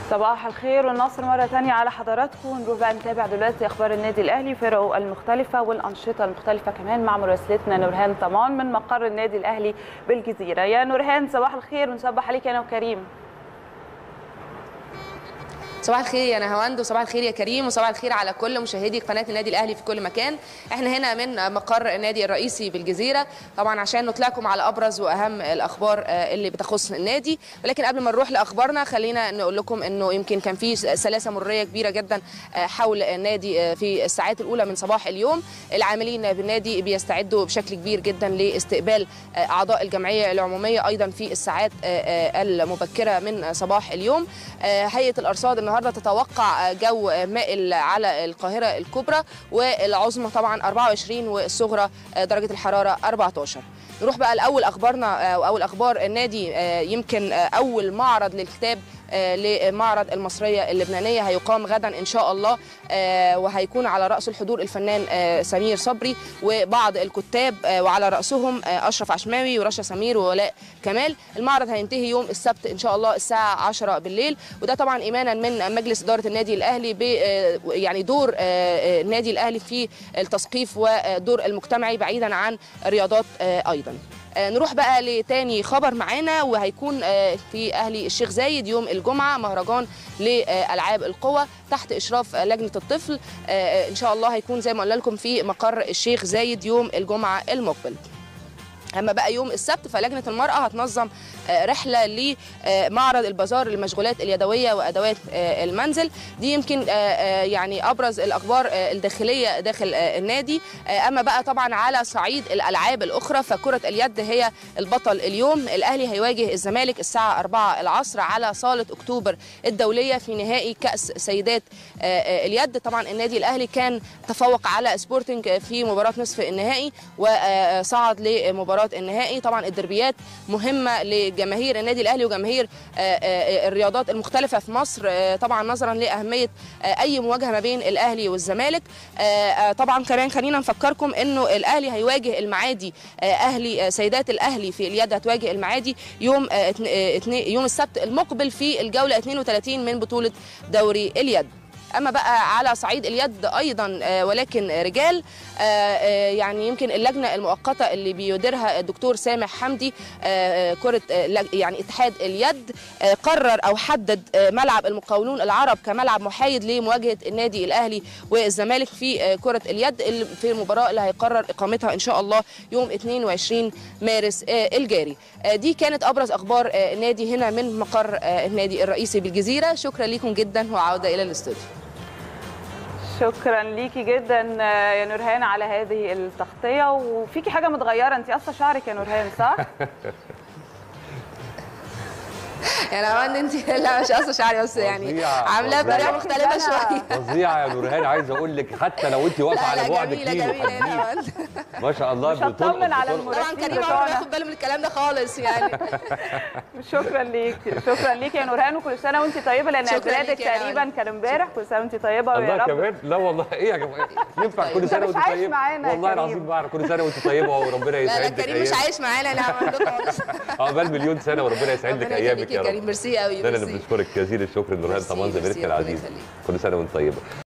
صباح الخير والنصر مرة تانية على حضراتكم نروح بقى نتابع دلوقتي أخبار النادي الأهلي فرقه المختلفة والأنشطة المختلفة كمان مع مراسلتنا نورهان طمان من مقر النادي الأهلي بالجزيرة يا نورهان صباح الخير ونصبح عليك أنا وكريم صباح الخير يا نهاوند وصباح الخير يا كريم وصباح الخير على كل مشاهدي قناه النادي الاهلي في كل مكان احنا هنا من مقر النادي الرئيسي بالجزيره طبعا عشان نطلعكم على ابرز واهم الاخبار اللي بتخص النادي ولكن قبل ما نروح لاخبارنا خلينا نقول لكم انه يمكن كان في سلاسه مروريه كبيره جدا حول النادي في الساعات الاولى من صباح اليوم العاملين بالنادي بيستعدوا بشكل كبير جدا لاستقبال اعضاء الجمعيه العموميه ايضا في الساعات المبكره من صباح اليوم هيئه الارصاد النهارده تتوقع جو مائل على القاهره الكبرى والعظمى طبعا 24 والصغرى درجه الحراره 14 نروح بقى لاول اخبارنا او اول اخبار النادي يمكن اول معرض للكتاب لمعرض المصريه اللبنانيه هيقام غدا ان شاء الله وهيكون على راس الحضور الفنان سمير صبري وبعض الكتاب وعلى راسهم اشرف عشماوي ورشا سمير وولاء كمال المعرض هينتهي يوم السبت ان شاء الله الساعه 10 بالليل وده طبعا ايمانا من مجلس اداره النادي الاهلي ب يعني دور النادي الاهلي في التثقيف والدور المجتمعي بعيدا عن الرياضات ايضا نروح بقى لتاني خبر معانا وهيكون في اهلي الشيخ زايد يوم الجمعه مهرجان لالعاب القوى تحت اشراف لجنه الطفل ان شاء الله هيكون زي ما قلنا لكم في مقر الشيخ زايد يوم الجمعه المقبل اما بقى يوم السبت فلجنه المراه هتنظم رحله لمعرض البازار للمشغولات اليدويه وادوات المنزل دي يمكن يعني ابرز الاخبار الداخليه داخل النادي اما بقى طبعا على صعيد الالعاب الاخرى فكره اليد هي البطل اليوم الاهلي هيواجه الزمالك الساعه 4 العصر على صاله اكتوبر الدوليه في نهائي كاس سيدات اليد طبعا النادي الاهلي كان تفوق على سبورتنج في مباراه نصف النهائي وصعد لمباراه النهائي طبعا الدربيات مهمه لجماهير النادي الاهلي وجماهير الرياضات المختلفه في مصر طبعا نظرا لاهميه اي مواجهه ما بين الاهلي والزمالك طبعا كمان خلينا نفكركم انه الاهلي هيواجه المعادي اهلي سيدات الاهلي في اليد هتواجه المعادي يوم يوم السبت المقبل في الجوله 32 من بطوله دوري اليد اما بقى على صعيد اليد ايضا ولكن رجال يعني يمكن اللجنه المؤقته اللي بيديرها الدكتور سامح حمدي كره يعني اتحاد اليد قرر او حدد ملعب المقاولون العرب كملعب محايد لمواجهه النادي الاهلي والزمالك في كره اليد في المباراه اللي هيقرر اقامتها ان شاء الله يوم 22 مارس الجاري دي كانت ابرز اخبار النادي هنا من مقر النادي الرئيسي بالجزيره شكرا لكم جدا وعوده الى الاستوديو شكرا ليكي جدا يا نورهان على هذه التغطيه وفيكي حاجه متغيره انت قصه شعرك يا نورهان صح يعني انا انت لا مش قصه شعري بس يعني عاملاه بطريقه مختلفه شويه فظيعه يا نورهان عايز اقول لك حتى لو انت واقفه على بعد جميله كيلو جميله ما شاء الله مش هطمن على طبعا كريم عمره ما ياخد باله من الكلام ده خالص يعني شكرا ليكي شكرا ليكي يا نورهان وكل سنه وانت طيبه لان عيد ميلادك تقريبا كان امبارح كل سنه وانت طيبه ويا الله رب كمان لا والله ايه يا جماعه ينفع كل انت سنه مش وانت عايش طيبه معانا يا والله كريم. العظيم بعرف كل سنه وانت طيبه وربنا لا لا يسعدك كريم مش عايش معانا لا خالص عقبال مليون سنه وربنا يسعدك ربنا ايامك يخليك يا يا رب كريم ميرسي قوي ده اللي بنشكرك جزيل الشكر نورهان ميرسي، طبعا زميلتنا ميرسي، ربنا العزيزه يخليك. كل سنه وانت طيبه